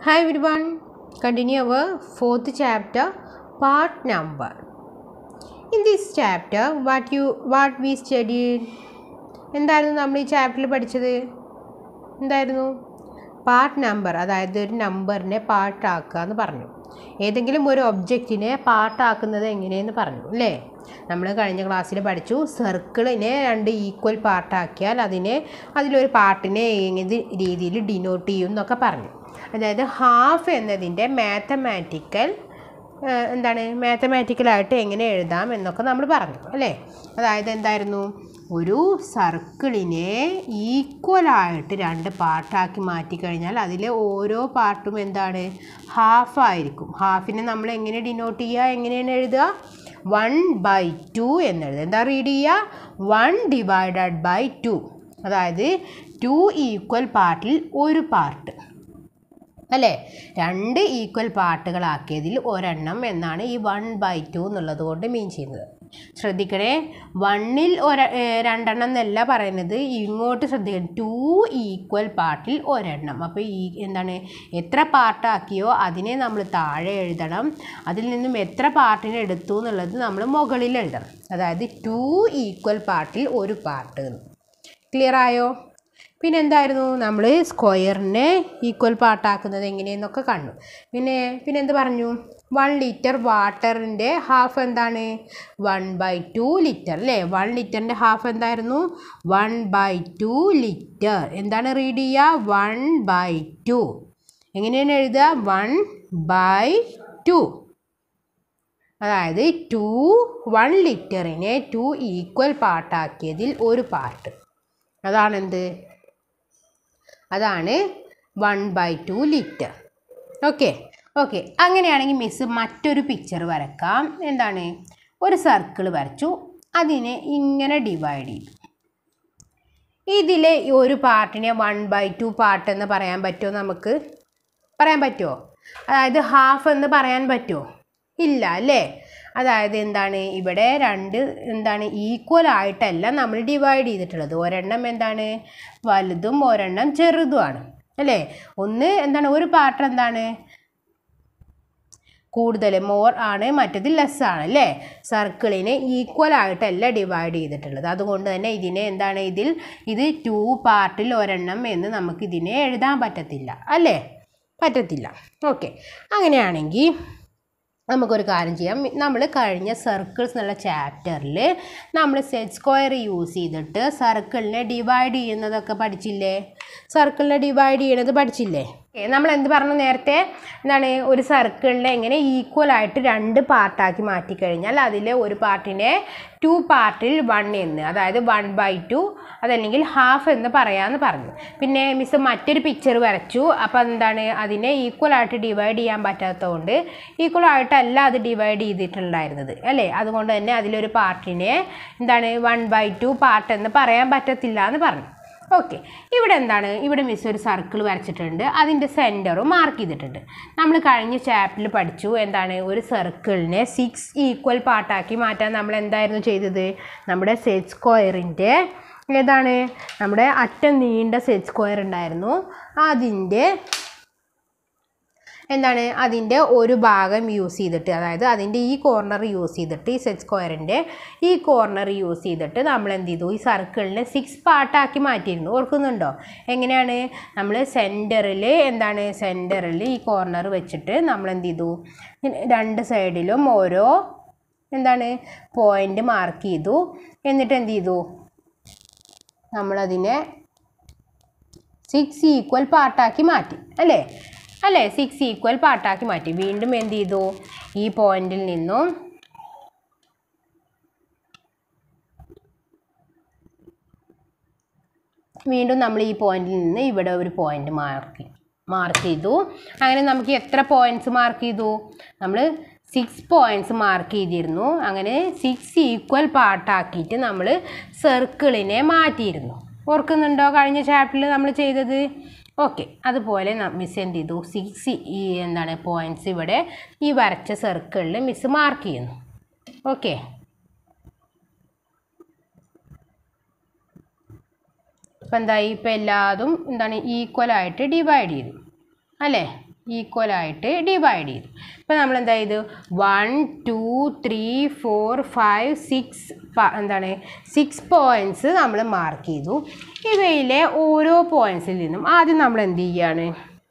Hi everyone, continue our fourth chapter, part number. In this chapter, what you what we studied? എന്തായിരുന്നു നമ്മൾ ഈ ചാപ്റ്ററിൽ പഠിച്ചത് എന്തായിരുന്നു പാർട്ട് നമ്പർ അതായത് ഒരു നമ്പറിനെ പാർട്ടാക്കുക എന്ന് പറഞ്ഞു ഏതെങ്കിലും ഒരു ഒബ്ജക്റ്റിനെ പാർട്ടാക്കുന്നത് എങ്ങനെയെന്ന് പറഞ്ഞു അല്ലേ നമ്മൾ കഴിഞ്ഞ ക്ലാസ്സിൽ പഠിച്ചു സർക്കിളിനെ രണ്ട് ഈക്വൽ പാർട്ടാക്കിയാൽ അതിനെ അതിലൊരു പാർട്ടിനെ ഏത് രീതിയിൽ ഡിനോട്ട് ചെയ്യും എന്നൊക്കെ പറഞ്ഞു അതായത് ഹാഫ് എന്നതിൻ്റെ മാത്തമാറ്റിക്കൽ എന്താണ് മാത്തമാറ്റിക്കലായിട്ട് എങ്ങനെ എഴുതാം എന്നൊക്കെ നമ്മൾ പറഞ്ഞു അല്ലേ അതായത് എന്തായിരുന്നു ഒരു സർക്കിളിനെ ഈക്വലായിട്ട് രണ്ട് പാർട്ടാക്കി മാറ്റി കഴിഞ്ഞാൽ അതിലെ ഓരോ പാർട്ടും എന്താണ് ഹാഫ് ആയിരിക്കും ഹാഫിനെ നമ്മൾ എങ്ങനെ ഡിനോട്ട് ചെയ്യുക എങ്ങനെയാണ് എഴുതുക വൺ ബൈ ടു എന്നെഴുതുക എന്താ റീഡ് ചെയ്യുക വൺ ഡിവൈഡഡ് ബൈ ടു അതായത് ടു ഈക്വൽ പാർട്ടിൽ ഒരു പാർട്ട് അല്ലേ രണ്ട് ഈക്വൽ പാർട്ടുകളാക്കിയതിൽ ഒരെണ്ണം എന്നാണ് ഈ വൺ ബൈ ടു എന്നുള്ളത് കൊണ്ട് മീൻ ചെയ്യുന്നത് ശ്രദ്ധിക്കണേ വണ്ണിൽ ഒര രണ്ടെണ്ണം എന്നല്ല പറയുന്നത് ഇങ്ങോട്ട് ശ്രദ്ധിക്കണം ടു ഈക്വൽ പാർട്ടിൽ ഒരെണ്ണം അപ്പോൾ ഈ എന്താണ് എത്ര പാർട്ടാക്കിയോ അതിനെ നമ്മൾ താഴെ എഴുതണം അതിൽ നിന്നും എത്ര പാർട്ടിനെ എടുത്തു എന്നുള്ളത് നമ്മൾ മുകളിൽ എഴുതണം അതായത് ടു ഈക്വൽ പാർട്ടിൽ ഒരു പാർട്ട് ക്ലിയർ ആയോ പിന്നെ എന്തായിരുന്നു നമ്മൾ സ്ക്വയറിനെ ഈക്വൽ പാർട്ടാക്കുന്നത് എങ്ങനെയെന്നൊക്കെ കണ്ടു പിന്നെ പിന്നെ എന്ത് പറഞ്ഞു വൺ ലിറ്റർ വാട്ടറിൻ്റെ ഹാഫ് എന്താണ് വൺ ബൈ ടു ലിറ്റർ അല്ലേ വൺ ലിറ്ററിൻ്റെ ഹാഫ് എന്തായിരുന്നു വൺ ബൈ ടു ലിറ്റർ എന്താണ് റീഡ് ചെയ്യുക വൺ ബൈ ടു എങ്ങനെയാണ് എഴുതുക വൺ ബൈ ടു അതായത് ടു വൺ ലിറ്ററിനെ ടു ഈക്വൽ പാർട്ടാക്കിയതിൽ ഒരു പാർട്ട് അതാണെന്ത് അതാണ് one by two litre okay okay അങ്ങനെയാണെങ്കിൽ മിസ്സ് മറ്റൊരു പിക്ചർ വരക്കാം എന്താണ് ഒരു സർക്കിൾ വരച്ചു അതിനെ ഇങ്ങനെ ഡിവൈഡ് ചെയ്തു ഇതിലെ ഒരു പാർട്ടിനെ വൺ ബൈ ടു പാർട്ട് എന്ന് പറയാൻ പറ്റുമോ നമുക്ക് പറയാൻ പറ്റുമോ അതായത് ഹാഫ് എന്ന് പറയാൻ പറ്റുമോ ഇല്ല അല്ലേ അതായത് എന്താണ് ഇവിടെ രണ്ട് എന്താണ് ഈക്വൽ ആയിട്ടല്ല നമ്മൾ ഡിവൈഡ് ചെയ്തിട്ടുള്ളത് ഒരെണ്ണം എന്താണ് വലുതും ഒരെണ്ണം ചെറുതുമാണ് അല്ലേ ഒന്ന് എന്താണ് ഒരു പാർട്ട് എന്താണ് കൂടുതൽ മോർ ആണ് മറ്റത് ലെസ് ആണ് അല്ലേ സർക്കിളിനെ ഈക്വൽ ആയിട്ടല്ല ഡിവൈഡ് ചെയ്തിട്ടുള്ളത് അതുകൊണ്ട് തന്നെ ഇതിനെ എന്താണ് ഇതിൽ ഇത് ടു പാർട്ടിൽ ഒരെണ്ണം എന്ന് നമുക്ക് ഇതിനെ എഴുതാൻ പറ്റത്തില്ല അല്ലേ പറ്റത്തില്ല ഓക്കെ അങ്ങനെയാണെങ്കിൽ നമുക്കൊരു കാര്യം ചെയ്യാം നമ്മൾ കഴിഞ്ഞ സർക്കിൾസ് എന്നുള്ള ചാപ്റ്ററിൽ നമ്മൾ സെറ്റ് സ്ക്വയർ യൂസ് ചെയ്തിട്ട് സർക്കിളിനെ ഡിവൈഡ് ചെയ്യുന്നതൊക്കെ പഠിച്ചില്ലേ സർക്കിളിനെ ഡിവൈഡ് ചെയ്യണത് പഠിച്ചില്ലേ നമ്മൾ എന്ത് പറഞ്ഞു നേരത്തെ എന്താണ് ഒരു സർക്കിളിനെ എങ്ങനെ ഈക്വൽ ആയിട്ട് രണ്ട് പാർട്ടാക്കി മാറ്റിക്കഴിഞ്ഞാൽ അതിലെ ഒരു പാർട്ടിനെ ടു പാർട്ടിൽ വൺ എന്ന് അതായത് വൺ ബൈ ടു അതല്ലെങ്കിൽ ഹാഫ് എന്ന് പറയാമെന്ന് പറഞ്ഞു പിന്നെ മിസ് മറ്റൊരു പിക്ചർ വരച്ചു അപ്പോൾ എന്താണ് അതിനെ ഈക്വൽ ആയിട്ട് ഡിവൈഡ് ചെയ്യാൻ പറ്റാത്തതുകൊണ്ട് ഈക്വൽ ആയിട്ടല്ല അത് ഡിവൈഡ് ചെയ്തിട്ടുണ്ടായിരുന്നത് അല്ലേ അതുകൊണ്ട് തന്നെ അതിലൊരു പാർട്ടിനെ എന്താണ് വൺ ബൈ ടു പാർട്ട് എന്ന് പറയാൻ പറ്റത്തില്ല എന്ന് പറഞ്ഞു ഓക്കെ ഇവിടെ എന്താണ് ഇവിടെ മിസ് ഒരു സർക്കിൾ വരച്ചിട്ടുണ്ട് അതിൻ്റെ സെൻറ്ററും മാർക്ക് ചെയ്തിട്ടുണ്ട് നമ്മൾ കഴിഞ്ഞ ചാപ്റ്ററിൽ പഠിച്ചു എന്താണ് ഒരു സർക്കിളിനെ സിക്സ് ഈക്വൽ പാർട്ടാക്കി മാറ്റാൻ നമ്മൾ എന്തായിരുന്നു ചെയ്തത് നമ്മുടെ സെറ്റ് സ്ക്വയറിൻ്റെ ഏതാണ് നമ്മുടെ അറ്റം നീണ്ട സെറ്റ് സ്ക്വയർ ഉണ്ടായിരുന്നു അതിൻ്റെ എന്താണ് അതിൻ്റെ ഒരു ഭാഗം യൂസ് ചെയ്തിട്ട് അതായത് അതിൻ്റെ ഈ കോർണർ യൂസ് ചെയ്തിട്ട് ഈ സെറ്റ് സ്ക്വയറിൻ്റെ ഈ കോർണർ യൂസ് ചെയ്തിട്ട് നമ്മൾ എന്ത് ചെയ്തു ഈ സർക്കിളിനെ സിക്സ് പാർട്ടാക്കി മാറ്റിയിരുന്നു ഓർക്കുന്നുണ്ടോ എങ്ങനെയാണ് നമ്മൾ സെൻറ്ററിൽ എന്താണ് സെൻറ്ററിൽ ഈ കോർണർ വെച്ചിട്ട് നമ്മൾ എന്ത് ചെയ്തു രണ്ട് സൈഡിലും ഓരോ എന്താണ് പോയിൻ്റ് മാർക്ക് ചെയ്തു എന്നിട്ട് എന്ത് ചെയ്തു നമ്മളതിനെ സിക്സ് ഈക്വൽ പാർട്ടാക്കി മാറ്റി അല്ലേ അല്ലേ സിക്സ് ഈക്വൽ പാർട്ടാക്കി മാറ്റി വീണ്ടും എന്ത് ചെയ്തു ഈ പോയിന്റിൽ നിന്നും വീണ്ടും നമ്മൾ ഈ പോയിന്റിൽ നിന്ന് ഇവിടെ ഒരു പോയിന്റ് മാർക്ക് മാർക്ക് ചെയ്തു അങ്ങനെ നമുക്ക് എത്ര പോയിന്റ്സ് മാർക്ക് ചെയ്തു നമ്മൾ സിക്സ് പോയിന്റ്സ് മാർക്ക് ചെയ്തിരുന്നു അങ്ങനെ സിക്സ് ഈക്വൽ പാർട്ടാക്കിയിട്ട് നമ്മൾ സർക്കിളിനെ മാറ്റിയിരുന്നു ഓർക്കുന്നുണ്ടോ കഴിഞ്ഞ ചാപ്റ്ററിൽ നമ്മൾ ചെയ്തത് ഓക്കെ അതുപോലെ മിസ് എന്ത് ചെയ്തു സിക്സ് ഈ എന്താണ് പോയിൻറ്റ്സ് ഇവിടെ ഈ വരച്ച സർക്കിളിൽ മിസ് മാർക്ക് ചെയ്യുന്നു ഓക്കെ ഇപ്പം എന്തായി ഇപ്പം എല്ലാതും എന്താണ് ഈക്വലായിട്ട് ഡിവൈഡ് ചെയ്തു അല്ലേ ഈക്വലായിട്ട് ഡിവൈഡ് ചെയ്തു ഇപ്പം നമ്മൾ എന്താ ചെയ്തു one two three four five six എന്താണ് സിക്സ് പോയിൻറ്റ്സ് നമ്മൾ മാർക്ക് ചെയ്തു ഇവയിലെ ഓരോ പോയിൻറ്റ്സിൽ നിന്നും ആദ്യം നമ്മൾ എന്ത് ചെയ്യാണ്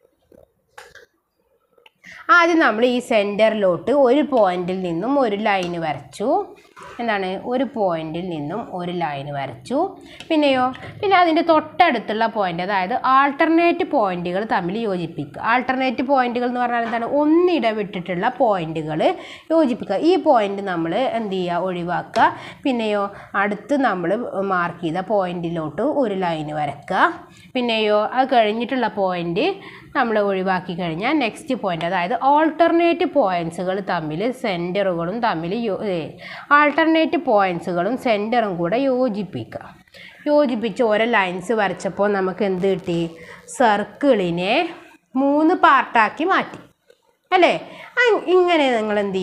ആദ്യം നമ്മൾ ഈ സെൻറ്ററിലോട്ട് ഒരു പോയിന്റിൽ നിന്നും ഒരു ലൈൻ വരച്ചു എന്താണ് ഒരു പോയിന്റിൽ നിന്നും ഒരു ലൈൻ വരച്ചു പിന്നെയോ പിന്നെ അതിൻ്റെ തൊട്ടടുത്തുള്ള പോയിന്റ് അതായത് ആൾട്ടർനേറ്റ് പോയിന്റുകൾ തമ്മിൽ യോജിപ്പിക്കുക ആൾട്ടർനേറ്റ് പോയിന്റുകൾ എന്ന് പറഞ്ഞാൽ എന്താണ് ഒന്നിടവിട്ടിട്ടുള്ള പോയിന്റുകൾ യോജിപ്പിക്കുക ഈ പോയിന്റ് നമ്മൾ എന്ത് ചെയ്യുക ഒഴിവാക്കുക പിന്നെയോ അടുത്ത് നമ്മൾ മാർക്ക് ചെയ്ത പോയിന്റിലോട്ട് ഒരു ലൈൻ വരക്കുക പിന്നെയോ അത് കഴിഞ്ഞിട്ടുള്ള പോയിന്റ് നമ്മൾ ഒഴിവാക്കി കഴിഞ്ഞാൽ നെക്സ്റ്റ് പോയിന്റ് അതായത് ഓൾട്ടർനേറ്റ് പോയിൻറ്റ്സുകൾ തമ്മിൽ സെൻറ്ററുകളും തമ്മിൽ യോ ആൾട്ടർനേറ്റ് പോയിൻറ്റ്സുകളും സെൻറ്ററും കൂടെ യോജിപ്പിക്കുക യോജിപ്പിച്ച് ഓരോ ലൈൻസ് വരച്ചപ്പോൾ നമുക്ക് എന്ത് കിട്ടി സർക്കിളിനെ മൂന്ന് പാർട്ടാക്കി മാറ്റി അല്ലേ അ- ഇങ്ങനെ നിങ്ങൾ എന്ത്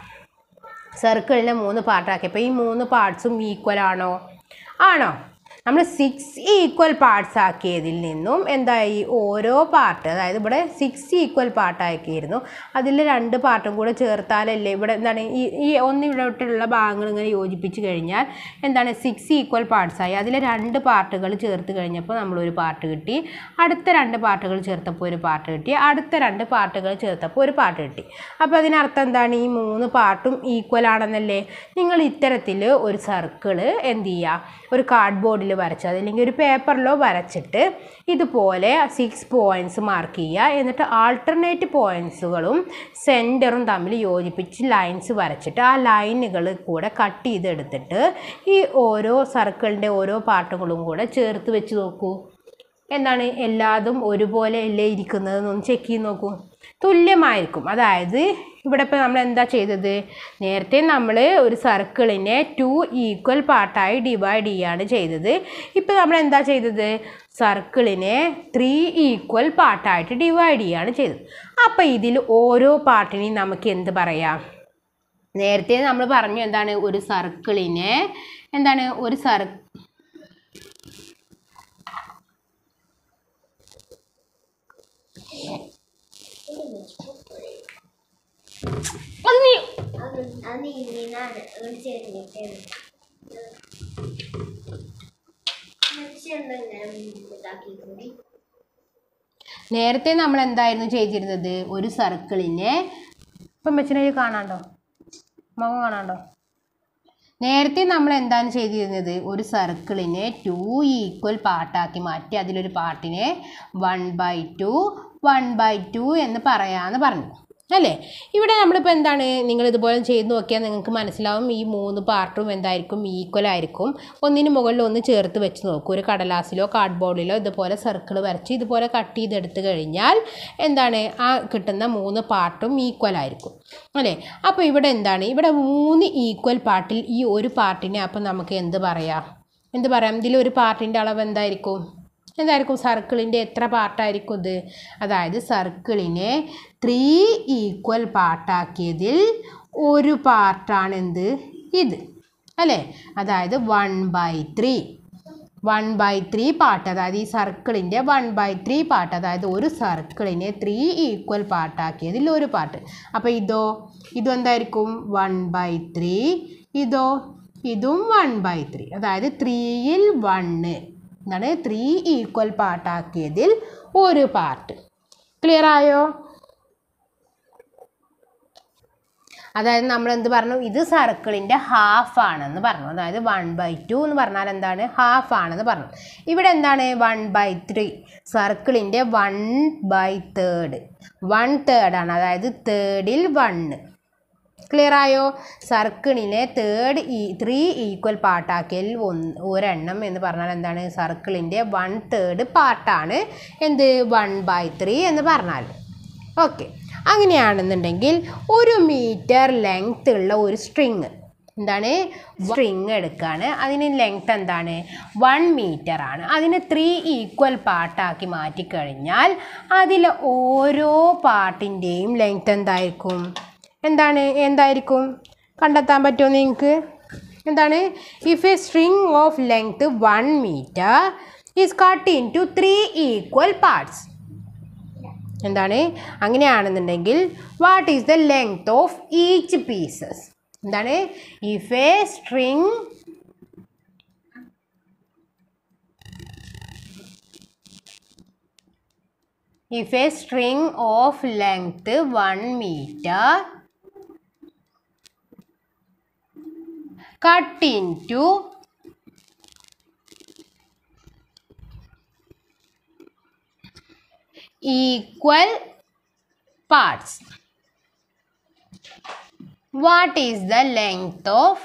ചെയ്യുക സർക്കിളിനെ മൂന്ന് പാർട്ടാക്കിയപ്പോൾ ഈ മൂന്ന് പാർട്സും ഈക്വൽ ആണോ ആണോ നമ്മൾ സിക്സ് ഈക്വൽ പാർട്സ് ആക്കിയതിൽ നിന്നും എന്തായി ഓരോ പാർട്ട് അതായത് ഇവിടെ സിക്സ് ഈക്വൽ പാർട്ടാക്കിയിരുന്നു അതിൽ രണ്ട് പാർട്ടും കൂടെ ചേർത്താലല്ലേ ഇവിടെ എന്താണ് ഈ ഈ ഒന്നിവിടോട്ടുള്ള ഭാഗങ്ങൾ ഇങ്ങനെ യോജിപ്പിച്ച് കഴിഞ്ഞാൽ എന്താണ് സിക്സ് ഈക്വൽ പാർട്സ് ആയി അതിലെ രണ്ട് പാർട്ടുകൾ ചേർത്ത് കഴിഞ്ഞപ്പോൾ നമ്മളൊരു പാർട്ട് കിട്ടി അടുത്ത രണ്ട് പാർട്ടുകൾ ചേർത്തപ്പോൾ ഒരു പാർട്ട് കിട്ടി അടുത്ത രണ്ട് പാർട്ടുകൾ ചേർത്തപ്പോൾ ഒരു പാർട്ട് കിട്ടി അപ്പോൾ അതിനർത്ഥം എന്താണ് ഈ മൂന്ന് പാർട്ടും ഈക്വൽ ആണെന്നല്ലേ നിങ്ങൾ ഇത്തരത്തിൽ ഒരു സർക്കിള് എന്ത് ചെയ്യുക ഒരു കാർഡ്ബോർഡിൽ വരച്ച് അതല്ലെങ്കിൽ ഒരു പേപ്പറിലോ വരച്ചിട്ട് ഇതുപോലെ സിക്സ് പോയിൻറ്റ്സ് മാർക്ക് ചെയ്യുക എന്നിട്ട് ആൾട്ടർനേറ്റ് പോയിൻറ്റ്സുകളും സെൻറ്ററും തമ്മിൽ യോജിപ്പിച്ച് ലൈൻസ് വരച്ചിട്ട് ആ ലൈനുകൾ കൂടെ കട്ട് ചെയ്തെടുത്തിട്ട് ഈ ഓരോ സർക്കിളിൻ്റെ ഓരോ പാർട്ടുകളും കൂടെ ചേർത്ത് വെച്ച് നോക്കൂ എന്താണ് എല്ലാതും ഒരുപോലെ അല്ലേ ഇരിക്കുന്നതെന്നൊന്ന് ചെക്ക് ചെയ്ത് നോക്കൂ തുല്യമായിരിക്കും അതായത് ഇവിടെ ഇപ്പോൾ നമ്മൾ എന്താ ചെയ്തത് നേരത്തെ നമ്മൾ ഒരു സർക്കിളിനെ ടു ഈക്വൽ പാർട്ടായി ഡിവൈഡ് ചെയ്യാണ് ചെയ്തത് ഇപ്പോൾ നമ്മൾ എന്താ ചെയ്തത് സർക്കിളിനെ ത്രീ ഈക്വൽ പാർട്ടായിട്ട് ഡിവൈഡ് ചെയ്യാണ് ചെയ്തത് അപ്പോൾ ഇതിൽ ഓരോ പാർട്ടിനെയും നമുക്ക് എന്ത് പറയാം നേരത്തെ നമ്മൾ പറഞ്ഞു എന്താണ് ഒരു സർക്കിളിനെ എന്താണ് ഒരു സർ അത് നീ അത് അത് ഇങ്ങനെയാണ് ഒരു ചെറിയിട്ട് ഇതാക്കി കൂടി നേരത്തെ നമ്മൾ എന്തായിരുന്നു ചെയ്തിരുന്നത് ഒരു സർക്കിളിനെ ഇപ്പം വെച്ചിനെ കാണാണ്ടോ മുഖം കാണാണ്ടോ നേരത്തെ നമ്മൾ എന്താണ് ചെയ്തിരുന്നത് ഒരു സർക്കിളിനെ ടു ഈക്വൽ പാർട്ടാക്കി മാറ്റി അതിലൊരു പാർട്ടിനെ one by two one by two എന്ന് പറയാമെന്ന് പറഞ്ഞു അല്ലേ ഇവിടെ നമ്മളിപ്പോൾ എന്താണ് നിങ്ങൾ ഇതുപോലെ ചെയ്ത് നോക്കിയാൽ നിങ്ങൾക്ക് മനസ്സിലാവും ഈ മൂന്ന് പാർട്ടും എന്തായിരിക്കും ഈക്വൽ ആയിരിക്കും ഒന്നിന് മുകളിൽ ഒന്ന് ചേർത്ത് വെച്ച് നോക്കൂ ഒരു കടലാസിലോ കാർഡ്ബോർഡിലോ ഇതുപോലെ സർക്കിൾ വരച്ച് ഇതുപോലെ കട്ട് ചെയ്തെടുത്ത് കഴിഞ്ഞാൽ എന്താണ് ആ കിട്ടുന്ന മൂന്ന് പാർട്ടും ഈക്വൽ ആയിരിക്കും അല്ലേ അപ്പോൾ ഇവിടെ എന്താണ് ഇവിടെ മൂന്ന് ഈക്വൽ പാർട്ടിൽ ഈ ഒരു പാർട്ടിനെ അപ്പം നമുക്ക് എന്ത് പറയാം എന്ത് പറയാം ഇതിലൊരു പാർട്ടിൻ്റെ അളവ് എന്തായിരിക്കും എന്തായിരിക്കും സർക്കിളിൻ്റെ എത്ര പാർട്ടായിരിക്കും ഇത് അതായത് സർക്കിളിനെ ത്രീ ഈക്വൽ പാർട്ടാക്കിയതിൽ ഒരു പാർട്ടാണ് എന്ത് ഇത് അല്ലേ അതായത് one by three one by three part അതായത് ഈ സർക്കിളിൻ്റെ വൺ ബൈ ത്രീ പാർട്ട് അതായത് ഒരു സർക്കിളിനെ ത്രീ ഈക്വൽ പാർട്ടാക്കിയതിൽ ഒരു പാർട്ട് അപ്പോൾ ഇതോ ഇതും എന്തായിരിക്കും വൺ ബൈ ത്രീ ഇതോ ഇതും വൺ ബൈ ത്രീ അതായത് ത്രീയിൽ വണ്ണ് എന്താണ് ത്രീ ഈക്വൽ പാർട്ടാക്കിയതിൽ ഒരു പാർട്ട് ക്ലിയർ ആയോ അതായത് നമ്മൾ എന്ത് പറഞ്ഞു ഇത് സർക്കിളിൻ്റെ ഹാഫ് ആണെന്ന് പറഞ്ഞു അതായത് വൺ ബൈ ടു എന്ന് പറഞ്ഞാൽ എന്താണ് ഹാഫ് ആണെന്ന് പറഞ്ഞു ഇവിടെ എന്താണ് വൺ ബൈ ത്രീ സർക്കിളിൻ്റെ one by third one third ആണ് അതായത് തേർഡിൽ വണ്ണ് ക്ലിയർ ആയോ സർക്കിളിനെ തേർഡ് ഈ ത്രീ ഈക്വൽ പാർട്ടാക്കിയതിൽ ഒന്ന് ഒരെണ്ണം എന്ന് പറഞ്ഞാൽ എന്താണ് സർക്കിളിൻ്റെ വൺ തേർഡ് പാർട്ടാണ് എന്ത് വൺ ബൈ ത്രീ എന്ന് പറഞ്ഞാൽ ഓക്കെ അങ്ങനെയാണെന്നുണ്ടെങ്കിൽ ഒരു മീറ്റർ ലെങ്ത് ഉള്ള ഒരു സ്ട്രിങ് എന്താണ് സ്ട്രിങ് എടുക്കുകയാണ് അതിന് ലെങ്ത് എന്താണ് വൺ മീറ്റർ ആണ് അതിനെ ത്രീ ഈക്വൽ പാർട്ടാക്കി മാറ്റിക്കഴിഞ്ഞാൽ അതിലെ ഓരോ പാർട്ടിൻ്റെയും ലെങ്ത് എന്തായിരിക്കും എന്താണ് എന്തായിരിക്കും കണ്ടെത്താൻ പറ്റുമോ നിങ്ങൾക്ക് എന്താണ് if a string of length one metre is cut into three equal parts എന്താണ് അങ്ങനെയാണെന്നുണ്ടെങ്കിൽ what is the length of each pieces എന്താണ് if a string if a string of length 1 meter cut into equal parts what is the length of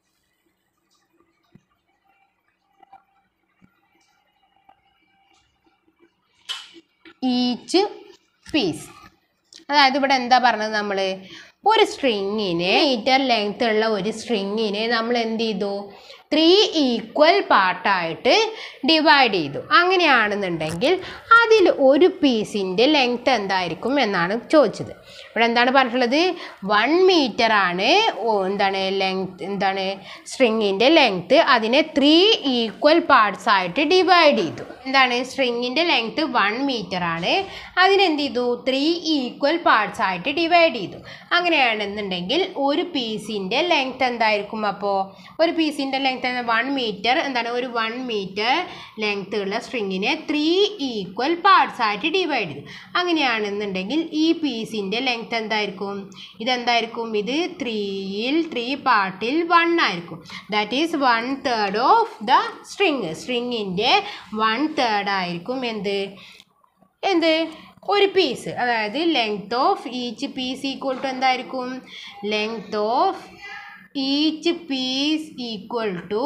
each piece അതായത് ഇവിടെ എന്താ പറഞ്ഞത് നമ്മൾ ഒരു സ്ട്രിങ്ങിന് metre length ഉള്ള ഒരു സ്ട്രിങ്ങിനെ നമ്മൾ എന്ത് ചെയ്തു ത്രീ ഈക്വൽ പാർട്ടായിട്ട് ഡിവൈഡ് ചെയ്തു അങ്ങനെയാണെന്നുണ്ടെങ്കിൽ അതിൽ ഒരു പീസിൻ്റെ ലെങ്ത് എന്തായിരിക്കും എന്നാണ് ചോദിച്ചത് ഇവിടെ എന്താണ് പറഞ്ഞിട്ടുള്ളത് വൺ മീറ്റർ ആണ് ഓ, എന്താണ് ലെങ്ത് എന്താണ് സ്ട്രിങ്ങിൻ്റെ ലെങ്ത് അതിനെ ത്രീ ഈക്വൽ പാർട്സ് ആയിട്ട് ഡിവൈഡ് ചെയ്തു എന്താണ് സ്ട്രിങ്ങിൻ്റെ ലെങ്ത് വൺ മീറ്റർ ആണ് അതിനെന്ത് ചെയ്തു ത്രീ ഈക്വൽ പാർട്സ് ആയിട്ട് ഡിവൈഡ് ചെയ്തു അങ്ങനെയാണെന്നുണ്ടെങ്കിൽ ഒരു പീസിൻ്റെ ലെങ്ത് എന്തായിരിക്കും അപ്പോൾ ഒരു പീസിൻ്റെ ലെങ്ത് വൺ മീറ്റർ എന്താണ് ഒരു വൺ മീറ്റർ ലെങ്ത് ഉള്ള സ്ട്രിങ്ങിനെ ത്രീ ഈക്വൽ പാർട്സ് ആയിട്ട് ഡിവൈഡ് ചെയ്തു അങ്ങനെയാണെന്നുണ്ടെങ്കിൽ ഈ പീസിൻ്റെ ലെങ്ത് എന്തായിരിക്കും ഇതെന്തായിരിക്കും ഇത് ത്രീയിൽ ത്രീ പാർട്ടിൽ വൺ ആയിരിക്കും that is one third of the string സ്ട്രിങ്ങിൻ്റെ വൺ തേർഡ് ആയിരിക്കും എന്ത് എന്ത് ഒരു പീസ് അതായത് length of each piece equal to എന്തായിരിക്കും length of each piece equal to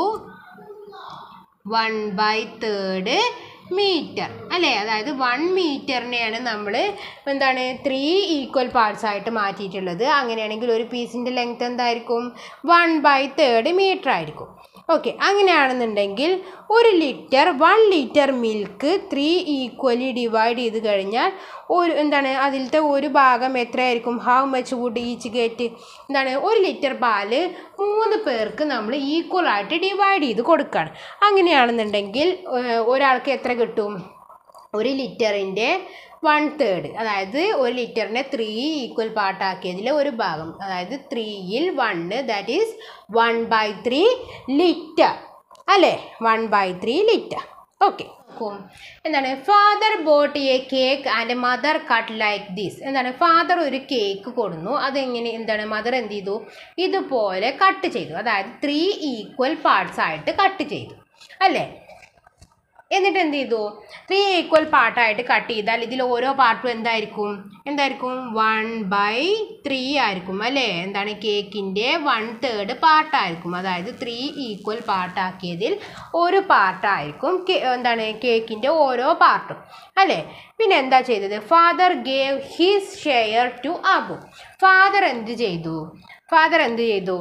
one by third metre അല്ലേ അതായത് വൺ മീറ്ററിനെയാണ് നമ്മൾ എന്താണ് ത്രീ ഈക്വൽ പാർട്സ് ആയിട്ട് മാറ്റിയിട്ടുള്ളത് അങ്ങനെയാണെങ്കിൽ ഒരു പീസിൻ്റെ ലെങ്ത് എന്തായിരിക്കും വൺ ബൈ തേർഡ് മീറ്റർ ആയിരിക്കും ഓക്കെ അങ്ങനെയാണെന്നുണ്ടെങ്കിൽ ഒരു litre one litre milk three equally divide ചെയ്ത് കഴിഞ്ഞാൽ ഒരു എന്താണ് അതിലത്തെ ഒരു ഭാഗം എത്രയായിരിക്കും how much would each get എന്താണ് ഒരു ലിറ്റർ പാല് മൂന്ന് പേർക്ക് നമ്മൾ ഈക്വൽ ആയിട്ട് ഡിവൈഡ് ചെയ്ത് കൊടുക്കുകയാണ് അങ്ങനെയാണെന്നുണ്ടെങ്കിൽ ഏഹ്, ഒരാൾക്ക് എത്ര കിട്ടും ഒരു ലിറ്ററിൻ്റെ വൺ തേർഡ് അതായത് ഒരു ലിറ്ററിനെ ത്രീ ഈക്വൽ പാർട്ടാക്കിയതിൽ ഒരു ഭാഗം അതായത് ത്രീയിൽ one that is one by three litre അല്ലേ one by three litre okay എന്താണ് father bought a cake and mother cut like this എന്താണ് ഫാദർ ഒരു കേക്ക് കൊടുന്നു അതെങ്ങനെ എന്താണ് മദർ എന്ത് ചെയ്തു ഇതുപോലെ കട്ട് ചെയ്തു അതായത് ത്രീ ഈക്വൽ പാർട്സ് ആയിട്ട് കട്ട് ചെയ്തു അല്ലേ എന്നിട്ട് എന്ത് ചെയ്തു ത്രീ ഈക്വൽ പാർട്ടായിട്ട് കട്ട് ചെയ്താൽ ഇതിൽ ഓരോ പാർട്ടും എന്തായിരിക്കും എന്തായിരിക്കും വൺ ബൈ ത്രീ ആയിരിക്കും അല്ലേ എന്താണ് കേക്കിൻ്റെ വൺ തേർഡ് പാർട്ടായിരിക്കും അതായത് ത്രീ ഈക്വൽ പാർട്ടാക്കിയതിൽ ഒരു പാർട്ടായിരിക്കും എന്താണ് കേക്കിൻ്റെ ഓരോ പാർട്ടും അല്ലേ പിന്നെ എന്താ ചെയ്തത് father gave his share to Abu father എന്ത് ചെയ്തു ഫാദർ എന്ത് ചെയ്തു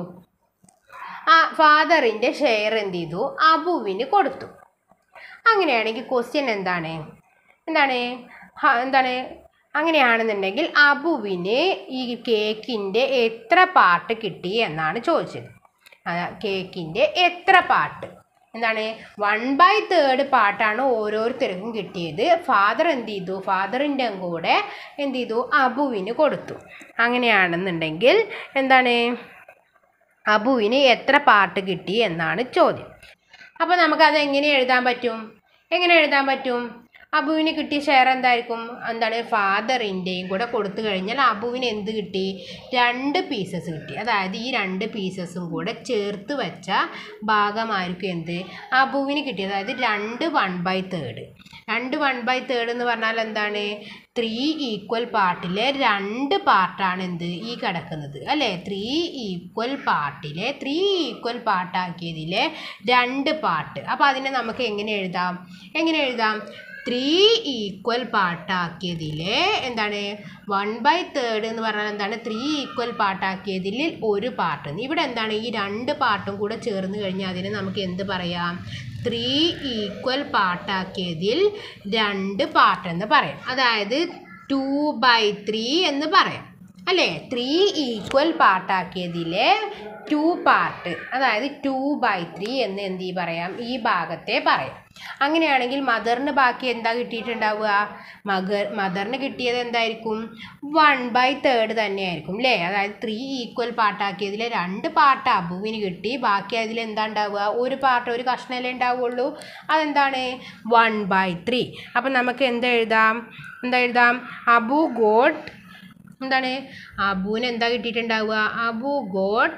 ആ ഫാദറിൻ്റെ ഷെയർ എന്ത് ചെയ്തു അബുവിന് കൊടുത്തു അങ്ങനെയാണെങ്കിൽ ക്വസ്റ്റ്യൻ എന്താണ് എന്താണ് ഹ, എന്താണ് അങ്ങനെയാണെന്നുണ്ടെങ്കിൽ അബുവിന് ഈ കേക്കിൻ്റെ എത്ര പാർട്ട് കിട്ടി എന്നാണ് ചോദിച്ചത് അതാ കേക്കിൻ്റെ എത്ര പാർട്ട് എന്താണ് വൺ ബൈ തേർഡ് പാർട്ടാണ് ഓരോരുത്തർക്കും കിട്ടിയത് ഫാദർ എന്ത് ചെയ്തു ഫാദറിൻ്റെ കൂടെ എന്ത് ചെയ്തു അബുവിന് കൊടുത്തു അങ്ങനെയാണെന്നുണ്ടെങ്കിൽ എന്താണ് അബുവിന് എത്ര പാർട്ട് കിട്ടി എന്നാണ് ചോദ്യം അപ്പോൾ നമുക്കത് എങ്ങനെ എഴുതാൻ പറ്റും എങ്ങനെ എഴുതാൻ പറ്റും അബുവിന് കിട്ടിയ ഷെയർ എന്തായിരിക്കും എന്താണ് ഫാദറിൻ്റെയും കൂടെ കൊടുത്തു കഴിഞ്ഞാൽ അബുവിന് എന്ത് കിട്ടി രണ്ട് പീസസ് കിട്ടി അതായത് ഈ രണ്ട് പീസസും കൂടെ ചേർത്ത് വെച്ച ഭാഗമായിരിക്കും എന്ത് അബുവിന് കിട്ടി അതായത് രണ്ട് വൺ ബൈ തേർഡ് രണ്ട് വൺ ബൈ തേർഡ് എന്ന് പറഞ്ഞാൽ എന്താണ് ത്രീ ഈക്വൽ പാർട്ടിലെ രണ്ട് പാർട്ടാണ് എന്ത് ഈ കിടക്കുന്നത് അല്ലേ ത്രീ ഈക്വൽ പാർട്ടിലെ ത്രീ ഈക്വൽ പാർട്ടാക്കിയതിലെ രണ്ട് പാർട്ട് അപ്പോൾ അതിനെ നമുക്ക് എങ്ങനെ എഴുതാം എങ്ങനെ എഴുതാം ത്രീ ഈക്വൽ പാർട്ടാക്കിയതിലെ എന്താണ് വൺ ബൈ തേർഡ് എന്ന് പറഞ്ഞാൽ എന്താണ് ത്രീ ഈക്വൽ പാർട്ടാക്കിയതിൽ ഒരു പാർട്ട് ഇവിടെ എന്താണ് ഈ രണ്ട് പാർട്ടും കൂടെ ചേർന്ന് കഴിഞ്ഞാൽ അതിനെ നമുക്ക് എന്ത് പറയാം ത്രീ ഈക്വൽ പാർട്ടാക്കിയതിൽ രണ്ട് പാർട്ട് എന്ന് പറയാം അതായത് ടു ബൈ ത്രീ എന്ന് പറയാം അല്ലേ ത്രീ ഈക്വൽ പാർട്ടാക്കിയതിലെ ടു പാർട്ട് അതായത് ടു ബൈ ത്രീ എന്ന് എന്ത് ഈ പറയാം ഈ ഭാഗത്തെ പറയാം അങ്ങനെയാണെങ്കിൽ മദറിന് ബാക്കി എന്താ കിട്ടിയിട്ടുണ്ടാവുക മഗർ മദറിന് കിട്ടിയത് എന്തായിരിക്കും വൺ ബൈ തേർഡ് തന്നെയായിരിക്കും അല്ലേ അതായത് ത്രീ ഈക്വൽ പാർട്ടാക്കിയതിലെ രണ്ട് പാർട്ട് അബുവിന് കിട്ടി ബാക്കി അതിൽ എന്താ ഉണ്ടാവുക ഒരു പാർട്ട് ഒരു കഷ്ണമല്ലേ ഉണ്ടാവുള്ളൂ അതെന്താണ് വൺ ബൈ ത്രീ അപ്പം നമുക്ക് എന്താ എഴുതാം എന്താ എഴുതാം അബു ഗോട്ട് എന്താണ് അബുവിന് എന്താ കിട്ടിയിട്ടുണ്ടാവുക Abu got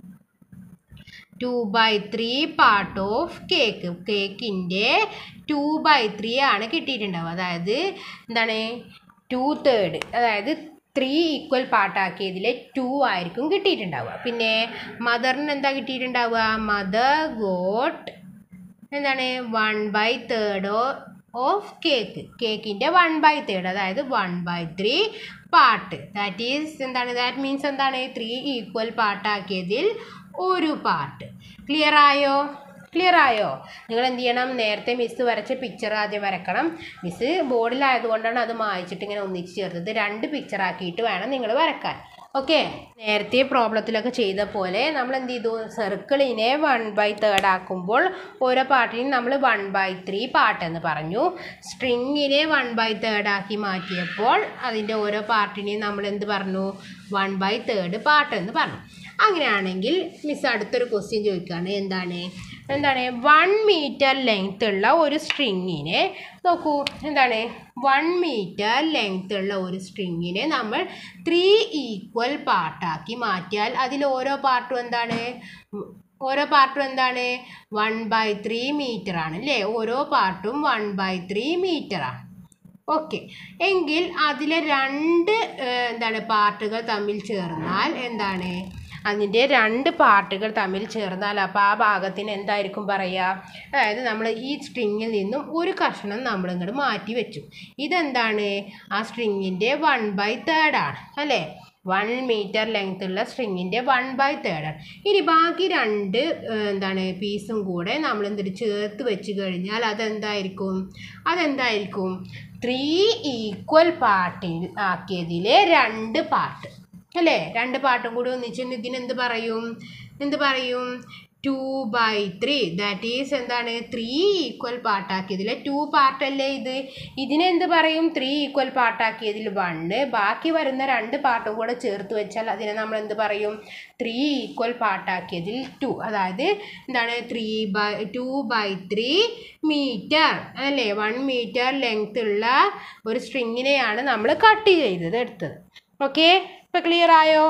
two by three part of cake കേക്കിൻ്റെ ടു ബൈ ത്രീ ആണ് കിട്ടിയിട്ടുണ്ടാവുക അതായത് എന്താണ് ടു തേർഡ് അതായത് ത്രീ ഈക്വൽ പാർട്ടാക്കിയതിൽ ടു ആയിരിക്കും കിട്ടിയിട്ടുണ്ടാവുക പിന്നെ മദറിന് എന്താ കിട്ടിയിട്ടുണ്ടാവുക മദർ ഗോട്ട് എന്താണ് one by third of cake കേക്കിൻ്റെ വൺ ബൈ തേർഡ് അതായത് one by three part that is എന്താണ് ദാറ്റ് മീൻസ് എന്താണ് ത്രീ ഈക്വൽ പാർട്ടാക്കിയതിൽ ഒരു പാർട്ട് ക്ലിയർ ആയോ ക്ലിയർ ആയോ നിങ്ങൾ എന്ത് ചെയ്യണം നേരത്തെ മിസ് വരച്ച പിക്ചർ ആദ്യം വരക്കണം മിസ് ബോർഡിലായതുകൊണ്ടാണ് അത് മായ്ച്ചിട്ട് ഇങ്ങനെ ഒന്നിച്ച് ചേർത്തത് രണ്ട് പിക്ചർ ആക്കിയിട്ട് വേണം നിങ്ങൾ വരക്കാൻ ഓക്കെ നേരത്തെ പ്രോബ്ലത്തിലൊക്കെ ചെയ്ത പോലെ നമ്മൾ എന്ത് ചെയ്തു സർക്കിളിനെ വൺ ബൈ തേർഡ് ആക്കുമ്പോൾ ഓരോ പാർട്ടിനും നമ്മൾ വൺ ബൈ ത്രീ പാർട്ട് എന്ന് പറഞ്ഞു സ്ട്രിങ്ങിനെ വൺ ബൈ തേർഡ് ആക്കി മാറ്റിയപ്പോൾ അതിൻ്റെ ഓരോ പാർട്ടിനെയും നമ്മൾ എന്ത് പറഞ്ഞു വൺ ബൈ തേർഡ് പാർട്ട് എന്ന് പറഞ്ഞു അങ്ങനെയാണെങ്കിൽ മിസ് അടുത്തൊരു ക്വസ്റ്റ്യൻ ചോദിക്കുകയാണ് എന്താണ് എന്താണ് വൺ മീറ്റർ ലെങ്ത് ഉള്ള ഒരു സ്ട്രിങ്ങിനെ നോക്കൂ എന്താണ് വൺ മീറ്റർ ലെങ്ത് ഉള്ള ഒരു സ്ട്രിങ്ങിനെ നമ്മൾ ത്രീ ഈക്വൽ പാർട്ടാക്കി മാറ്റിയാൽ അതിൽ ഓരോ പാർട്ടും എന്താണ് ഉം, ഓരോ പാർട്ടും എന്താണ് വൺ ബൈ ത്രീ മീറ്റർ ആണ് അല്ലേ ഓരോ പാർട്ടും വൺ ബൈ ത്രീ മീറ്റർ ആണ് ഓക്കെ എങ്കിൽ അതിലെ രണ്ട് ഏഹ്, എന്താണ് പാർട്ടുകൾ തമ്മിൽ ചേർന്നാൽ എന്താണ് അതിൻ്റെ രണ്ട് പാർട്ടുകൾ തമ്മിൽ ചേർന്നാൽ അപ്പോൾ ആ ഭാഗത്തിന് എന്തായിരിക്കും പറയുക അതായത് നമ്മൾ ഈ സ്ട്രിങ്ങിൽ നിന്നും ഒരു കഷ്ണം നമ്മൾ ഇങ്ങോട്ട് മാറ്റി വെച്ചു ഇതെന്താണ് ആ സ്ട്രിങ്ങിൻ്റെ വൺ ബൈ തേർഡാണ് അല്ലേ വൺ മീറ്റർ ലെങ്ത് ഉള്ള സ്ട്രിങ്ങിൻ്റെ വൺ ബൈ തേർഡാണ് ഇനി ബാക്കി രണ്ട് ഏഹ്, എന്താണ് പീസും കൂടെ നമ്മൾ എന്തൊരു ചേർത്ത് വെച്ച് കഴിഞ്ഞാൽ അതെന്തായിരിക്കും അതെന്തായിരിക്കും ത്രീ ഈക്വൽ പാർട്ടിൽ ആക്കിയതിലെ രണ്ട് പാർട്ട് അല്ലേ രണ്ട് പാർട്ടും കൂടി ഒന്നിച്ച് ഇതിനെന്ത് പറയും എന്ത് പറയും two by three that is എന്താണ് ത്രീ ഈക്വൽ പാർട്ടാക്കിയതിൽ ടു പാർട്ടല്ലേ ഇത് ഇതിനെന്ത് പറയും ത്രീ ഈക്വൽ പാർട്ടാക്കിയതിൽ വണ്ണ് ബാക്കി വരുന്ന രണ്ട് പാർട്ടും കൂടെ ചേർത്ത് വെച്ചാൽ അതിനെ നമ്മൾ എന്ത് പറയും ത്രീ ഈക്വൽ പാർട്ടാക്കിയതിൽ ടു അതായത് എന്താണ് three by two by three metre അല്ലേ വൺ മീറ്റർ ലെങ്ത് ഉള്ള ഒരു സ്ട്രിങ്ങിനെയാണ് നമ്മൾ കട്ട് ചെയ്തത് എടുത്തത് ഓക്കെ ഇപ്പോൾ ക്ലിയർ ആയോ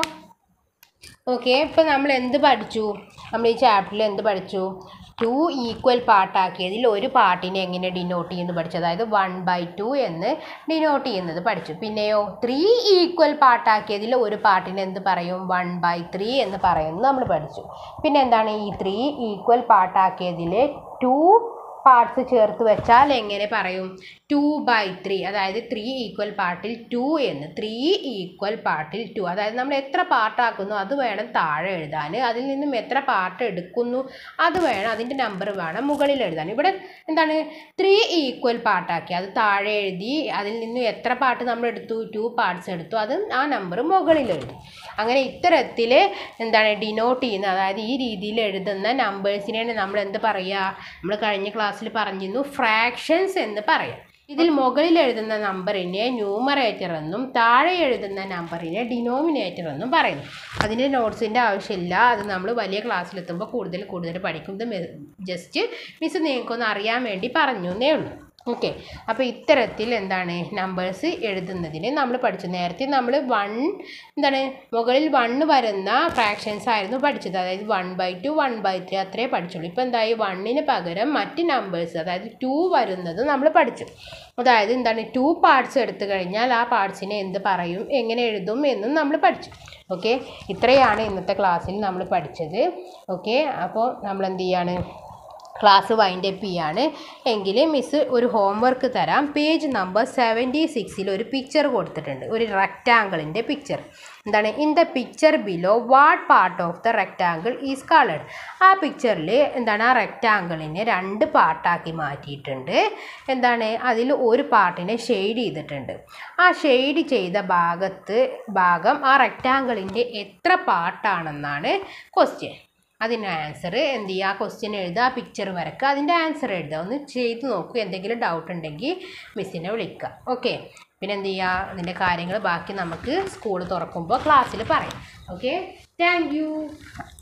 ഓക്കെ ഇപ്പോൾ നമ്മൾ എന്ത് പഠിച്ചു നമ്മൾ ഈ ചാപ്റ്ററിൽ എന്ത് പഠിച്ചു ടു ഈക്വൽ പാർട്ടാക്കിയതിൽ ഒരു പാർട്ടിനെ എങ്ങനെ ഡിനോട്ട് ചെയ്യുന്നു പഠിച്ചു അതായത് വൺ ബൈ ടു എന്ന് ഡിനോട്ട് ചെയ്യുന്നത് പഠിച്ചു പിന്നെയോ ത്രീ ഈക്വൽ പാർട്ടാക്കിയതിൽ ഒരു പാർട്ടിനെ എന്ത് പറയും വൺ ബൈ ത്രീ എന്ന് പറയുന്നു നമ്മൾ പഠിച്ചു പിന്നെ എന്താണ് ഈ ത്രീ ഈക്വൽ പാർട്ടാക്കിയതിൽ ടു പാർട്സ് ചേർത്ത് വെച്ചാൽ എങ്ങനെ പറയും ടു ബൈ ത്രീ അതായത് ത്രീ ഈക്വൽ പാർട്ടിൽ ടു എന്ന് ത്രീ ഈക്വൽ പാർട്ടിൽ ടു അതായത് നമ്മൾ എത്ര പാർട്ടാക്കുന്നു അത് വേണം താഴെ എഴുതാൻ അതിൽ നിന്നും എത്ര പാർട്ട് എടുക്കുന്നു അത് വേണം അതിൻ്റെ നമ്പർ വേണം മുകളിൽ എഴുതാൻ ഇവിടെ എന്താണ് ത്രീ ഈക്വൽ പാർട്ടാക്കി അത് താഴെ എഴുതി അതിൽ നിന്നും എത്ര പാർട്ട് നമ്മൾ എടുത്തു ടു പാർട്സ് എടുത്തു അത് ആ നമ്പർ മുകളിൽ എഴുതി അങ്ങനെ ഇത്തരത്തിൽ എന്താണ് ഡിനോട്ട് ചെയ്യുന്നത് അതായത് ഈ രീതിയിൽ എഴുതുന്ന നമ്പേഴ്സിനെയാണ് നമ്മൾ എന്ത് പറയുക നമ്മൾ കഴിഞ്ഞ ക്ലാസ്സിൽ പറഞ്ഞിരുന്നു ഫ്രാക്ഷൻസ് എന്ന് പറയാം ഇതിൽ മുകളിൽ എഴുതുന്ന നമ്പറിനെ ന്യൂമറേറ്റർ എന്നും താഴെ എഴുതുന്ന നമ്പറിനെ ഡിനോമിനേറ്റർ എന്നും പറയുന്നു അതിൻ്റെ നോട്ട്സിൻ്റെ ആവശ്യമില്ല അത് നമ്മൾ വലിയ ക്ലാസ്സിലെത്തുമ്പോൾ കൂടുതൽ കൂടുതൽ പഠിക്കും ഇത് ജസ്റ്റ് മിസ് നിങ്ങൾക്കൊന്ന് അറിയാൻ വേണ്ടി പറഞ്ഞു എന്നേ ഉള്ളൂ ഓക്കെ അപ്പോൾ ഇത്തരത്തിൽ എന്താണ് നമ്പേഴ്സ് എഴുതുന്നതിന് നമ്മൾ പഠിച്ചു നേരത്തെ നമ്മൾ വൺ എന്താണ് മുകളിൽ വണ്ണ് വരുന്ന ഫ്രാക്ഷൻസ് ആയിരുന്നു പഠിച്ചത് അതായത് one by two one by three അത്രേ പഠിച്ചുള്ളൂ ഇപ്പോൾ എന്തായി വണ്ണിന് പകരം മറ്റ് നമ്പേഴ്സ് അതായത് ടു വരുന്നത് നമ്മൾ പഠിച്ചു അതായത് എന്താണ് ടു പാർട്സ് എടുത്തു കഴിഞ്ഞാൽ ആ പാർട്സിനെ എന്ത് പറയും എങ്ങനെ എഴുതും എന്നും നമ്മൾ പഠിച്ചു ഓക്കെ ഇത്രയാണ് ഇന്നത്തെ ക്ലാസ്സിൽ നമ്മൾ പഠിച്ചത് ഓക്കെ അപ്പോൾ നമ്മൾ എന്ത് ചെയ്യാണ് ക്ലാസ് വൈൻഡ് അപ്പ് ചെയ്യാണ് എങ്കിൽ മിസ് ഒരു ഹോംവർക്ക് തരാം പേജ് നമ്പർ സെവൻറ്റി സിക്സിൽ ഒരു പിക്ചർ കൊടുത്തിട്ടുണ്ട് ഒരു റെക്റ്റാങ്കിളിൻ്റെ പിക്ചർ എന്താണ് in the picture below what part of the rectangle is coloured ആ പിക്ചറിൽ എന്താണ് ആ റെക്റ്റാങ്കിളിനെ രണ്ട് പാർട്ടാക്കി മാറ്റിയിട്ടുണ്ട് എന്താണ് അതിൽ ഒരു പാർട്ടിനെ ഷെയ്ഡ് ചെയ്തിട്ടുണ്ട് ആ ഷെയ്ഡ് ചെയ്ത ഭാഗത്ത് ഭാഗം ആ റെക്റ്റാങ്കിളിൻ്റെ എത്ര പാർട്ടാണെന്നാണ് ക്വസ്റ്റ്യൻ അതിന് ആൻസർ എന്ത് ചെയ്യുക ആ ക്വസ്റ്റ്യൻ എഴുതുക ആ പിക്ചർ വരക്കുക അതിൻ്റെ ആൻസർ എഴുതുക ഒന്ന് ചെയ്ത് നോക്കൂ എന്തെങ്കിലും ഡൗട്ട് ഉണ്ടെങ്കിൽ മിസ്സിനെ വിളിക്കുക ഓക്കെ പിന്നെ എന്ത് ചെയ്യുക അതിൻ്റെ കാര്യങ്ങൾ ബാക്കി നമുക്ക് സ്കൂൾ തുറക്കുമ്പോൾ ക്ലാസ്സിൽ പറയാം ഓക്കെ താങ്ക് യു